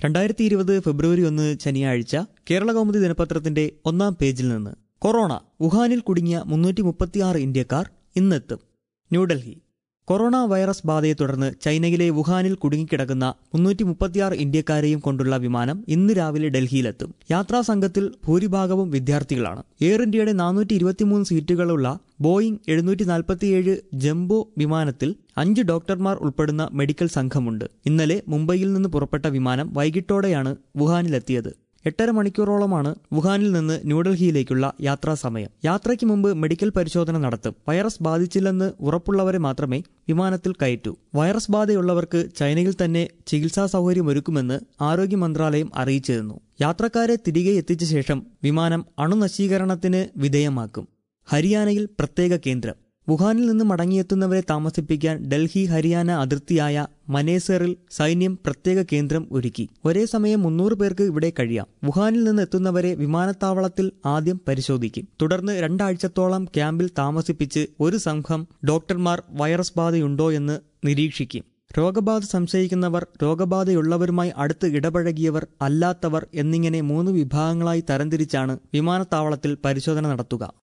രണ്ടായിരത്തി ഇരുപത് ഫെബ്രുവരി ഒന്ന് ശനിയാഴ്ച കേരള കൗമുദി ദിനപത്രത്തിന്റെ ഒന്നാം പേജിൽ നിന്ന് കൊറോണ വുഹാനിൽ കുടുങ്ങിയ മുന്നൂറ്റി മുപ്പത്തിയാറ് ഇന്ത്യക്കാർ ഇന്നെത്തും ന്യൂഡൽഹി കൊറോണ വൈറസ് ബാധയെ തുടർന്ന് ചൈനയിലെ വുഹാനിൽ കുടുങ്ങിക്കിടക്കുന്ന മുന്നൂറ്റി മുപ്പത്തിയാറ് ഇന്ത്യക്കാരെയും കൊണ്ടുള്ള വിമാനം ഇന്ന് രാവിലെ ഡൽഹിയിലെത്തും യാത്രാ സംഘത്തിൽ ഭൂരിഭാഗവും വിദ്യാർത്ഥികളാണ് എയർ ഇന്ത്യയുടെ നാനൂറ്റി ഇരുപത്തിമൂന്ന് സീറ്റുകളുള്ള ബോയിംഗ് എഴുന്നൂറ്റി നാൽപ്പത്തിയേഴ് ജംബോ വിമാനത്തിൽ അഞ്ച് ഡോക്ടർമാർ ഉൾപ്പെടുന്ന മെഡിക്കൽ സംഘമുണ്ട് ഇന്നലെ മുംബൈയിൽ നിന്ന് പുറപ്പെട്ട വിമാനം വൈകിട്ടോടെയാണ് വുഹാനിലെത്തിയത് എട്ടര മണിക്കൂറോളമാണ് വുഹാനിൽ നിന്ന് ന്യൂഡൽഹിയിലേക്കുള്ള യാത്രാ സമയം യാത്രയ്ക്ക് മുമ്പ് മെഡിക്കൽ പരിശോധന നടത്തും വൈറസ് ബാധിച്ചില്ലെന്ന് ഉറപ്പുള്ളവരെ മാത്രമേ വിമാനത്തിൽ കയറ്റൂ വൈറസ് ബാധയുള്ളവർക്ക് ചൈനയിൽ തന്നെ ചികിത്സാ സൗകര്യമൊരുക്കുമെന്ന് ആരോഗ്യ മന്ത്രാലയം അറിയിച്ചിരുന്നു യാത്രക്കാരെ തിരികെ എത്തിച്ച ശേഷം വിമാനം അണുനശീകരണത്തിന് വിധേയമാക്കും ഹരിയാനയിൽ പ്രത്യേക കേന്ദ്രം വുഹാനിൽ നിന്ന് മടങ്ങിയെത്തുന്നവരെ താമസിപ്പിക്കാൻ ഡൽഹി ഹരിയാന അതിർത്തിയായ മനേസറിൽ സൈന്യം പ്രത്യേക കേന്ദ്രം ഒരുക്കി ഒരേ സമയം മുന്നൂറ് പേർക്ക് ഇവിടെ കഴിയാം വുഹാനിൽ നിന്ന് എത്തുന്നവരെ വിമാനത്താവളത്തിൽ ആദ്യം പരിശോധിക്കും തുടർന്ന് രണ്ടാഴ്ചത്തോളം ക്യാമ്പിൽ താമസിപ്പിച്ച് ഒരു സംഘം ഡോക്ടർമാർ വൈറസ് ബാധയുണ്ടോ എന്ന് നിരീക്ഷിക്കും രോഗബാധ സംശയിക്കുന്നവർ രോഗബാധയുള്ളവരുമായി അടുത്ത് ഇടപഴകിയവർ അല്ലാത്തവർ എന്നിങ്ങനെ മൂന്ന് വിഭാഗങ്ങളായി തരംതിരിച്ചാണ് വിമാനത്താവളത്തിൽ പരിശോധന നടത്തുക